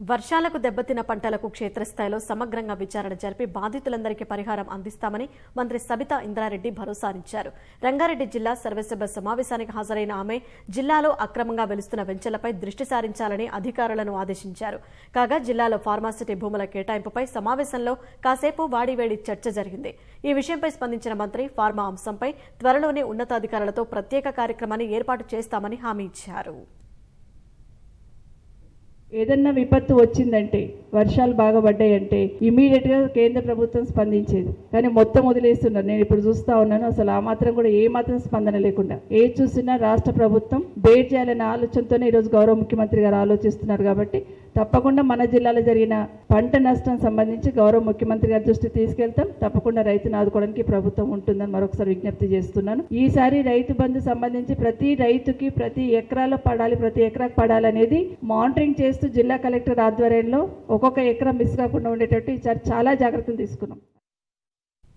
వర్షాలకు దెబ్బతిన్న పంటలకు క్షేత్రస్థాయిలో సమగ్రంగా విచారణ జరిపి బాధితులందరికీ పరిహారం అందిస్తామని మంత్రి సబితా ఇంద్రారెడ్డి భరోసానిచ్చారు రంగారెడ్డి జిల్లా సర్వసభ సమావేశానికి హాజరైన ఆమె జిల్లాలో అక్రమంగా వెలుస్తున్న వెంచలపై దృష్టి సారించాలని అధికారులను ఆదేశించారు కాగా జిల్లాలో ఫార్మాసిటీ భూముల కేటాయింపుపై సమావేశంలో కాసేపు వాడివేడి చర్చ జరిగింది ఈ విషయంపై స్పందించిన మంత్రి ఫార్మా అంశంపై త్వరలోనే ఉన్నతాధికారులతో ప్రత్యేక కార్యక్రమాన్ని ఏర్పాటు చేస్తామని హామీ ఇచ్చారు ఏదన్నా విపత్తు వచ్చిందంటే వర్షాలు బాగా పడ్డాయంటే ఇమీడియట్ గా కేంద్ర ప్రభుత్వం స్పందించేది కానీ మొత్తం వదిలేస్తున్నారు నేను ఇప్పుడు చూస్తా ఉన్నాను అసలు ఆ మాత్రం కూడా ఏ మాత్రం స్పందన లేకుండా ఏ చూసినా రాష్ట్ర ప్రభుత్వం బేట్ చేయాలనే ఆలోచనతోనే ఈరోజు గౌరవ ముఖ్యమంత్రి గారు ఆలోచిస్తున్నారు కాబట్టి తప్పకుండా మన జిల్లాలో జరిగిన పంట నష్టం సంబంధించి గౌరవ ముఖ్యమంత్రి గారి దృష్టి తీసుకెళ్తాం తప్పకుండా రైతును ఆదుకోవడానికి ప్రభుత్వం ఉంటుందని మరొకసారి విజ్ఞప్తి చేస్తున్నాను ఈసారి రైతు బంధు సంబంధించి ప్రతి రైతుకి ప్రతి ఎకరాలో పడాలి ప్రతి ఎకరాకు పడాలనేది మానిటరింగ్ చేస్తూ జిల్లా కలెక్టర్ ఆధ్వర్యంలో ఒక్కొక్క ఎకరం మిస్ కాకుండా ఉండేటట్టు ఈసారి చాలా జాగ్రత్తలు తీసుకున్నాం